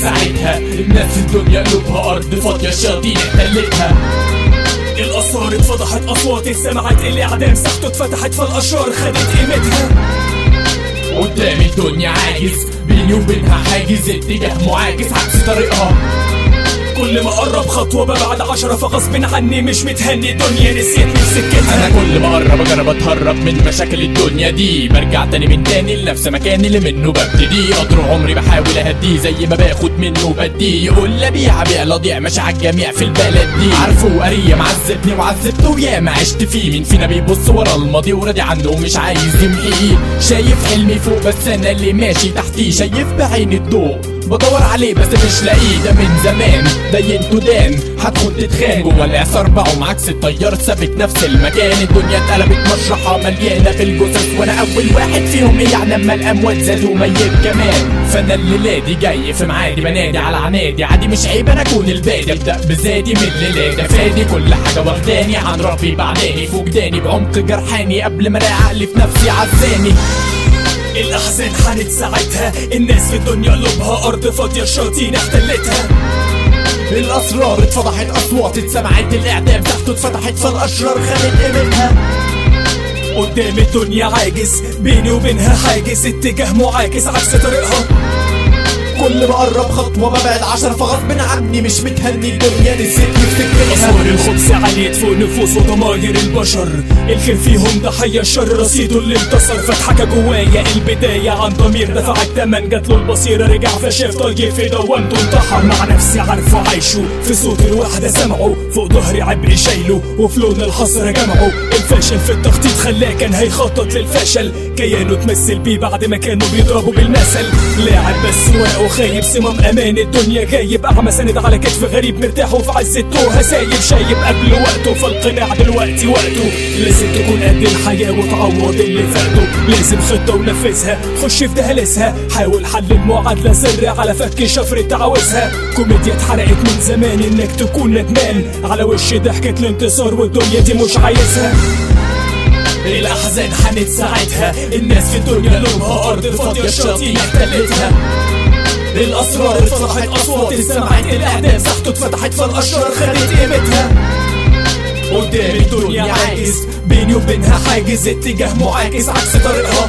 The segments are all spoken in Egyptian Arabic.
ساعتها الناس في الدنيا قلوبها ارض فاضيه الشياطين احتلتها الاسرار اتفضحت اصوات اتسمعت الاعدام ساحته اتفتحت فالاشرار خدت قيمتها قدام الدنيا عاجز بيني وبينها حاجز اتجاه معاكس عكس طريقها كل ما اقرب خطوه ببعد عشرة فغصب عني مش متهني الدنيا نسيتني في سكتها انا كل ما اقرب اجرب اتهرب من مشاكل الدنيا دي برجع تاني من تاني لنفس مكاني اللي منه ببتدي قطر عمري بحاول اهديه زي ما باخد منه بديه يقول لا بيع بيع لا ضيع مش عالجميع في البلد دي عارفه وقريه معذبني وعذبته ياما عشت فيه مين فينا بيبص ورا الماضي وراضي عنه ومش عايز يمحيه شايف حلمي فوق بس انا اللي ماشي تحتيه شايف بعين الضوء بدور عليه بس مش لاقيه ده من زمان دينته دان هتكون تتخان جوه الاعصار بعم عكس الطيار ثابت نفس المكان الدنيا اتقلبت مشرحه مليانه في الجثث وانا اول واحد فيهم ايه يعني اما الاموات زادوا ميت كمان فانا الليله دي جاي في معادي بنادي على عنادي عادي مش عيب انا اكون البادي ابدا بزادي من الليله ده فادي كل حاجه واخداني عن ربي بعداني فوجداني بعمق جرحاني قبل ما الاقي عقلي في نفسي عزاني الاحزان حانت ساعتها الناس في الدنيا قلوبها ارض فاضيه الشياطين احتلتها الاسرار اتفضحت اصوات اتسمعت الاعدام تحته اتفتحت فالاشرار خدت قيمتها قدام الدنيا عاجز بيني وبينها حاجز اتجاه معاكس عكس طريقها كل ما اقرب خطوه ببعد عشرة فغصب عني مش متهني الدنيا نسيتني في سكتها أسوار الخبز عليت فوق نفوس وضماير البشر الخير فيهم ضحية الشر رصيده اللي انتصر فتحكى جوايا البداية عن ضمير دفع التمن جات له البصيرة رجع فشاف طيب في دوامته انتحر مع نفسي عارفه عايشه في صوت الوحدة سمعه فوق ظهري عبء شايله وفي لون الحسرة جمعه الفاشل في التخطيط خلاه كان هيخطط للفشل كيانه تمثل بيه بعد ما كانوا بيضربوا بالمثل لاعب بس ورقه خايب صمام امان الدنيا جايب اعمى سند على كتف غريب مرتاح وفي عز التوهه سايب شايب قبل وقته فالقناع دلوقتي وقته لازم تكون قد الحياه وتعوض اللي فاته لازم خطه ونفذها خش في دهلسها حاول حل المعادله سر على فك شفرة عاوزها كوميديا اتحرقت من زمان انك تكون ندمان على وش ضحكة الانتصار والدنيا دي مش عايزها الاحزان حنت ساعتها الناس في الدنيا قلوبها ارض فاضيه الشياطين احتلتها الاسرار اتفتحت اصوات اتسمعت الاعدام ساحته اتفتحت فالاشرار خدت قيمتها قدام الدنيا عاجز بيني وبينها حاجز اتجاه معاكس عكس طريقها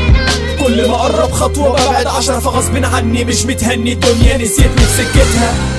كل ما اقرب خطوه ببعد عشرة فغصب عني مش متهني الدنيا نسيتني في سكتها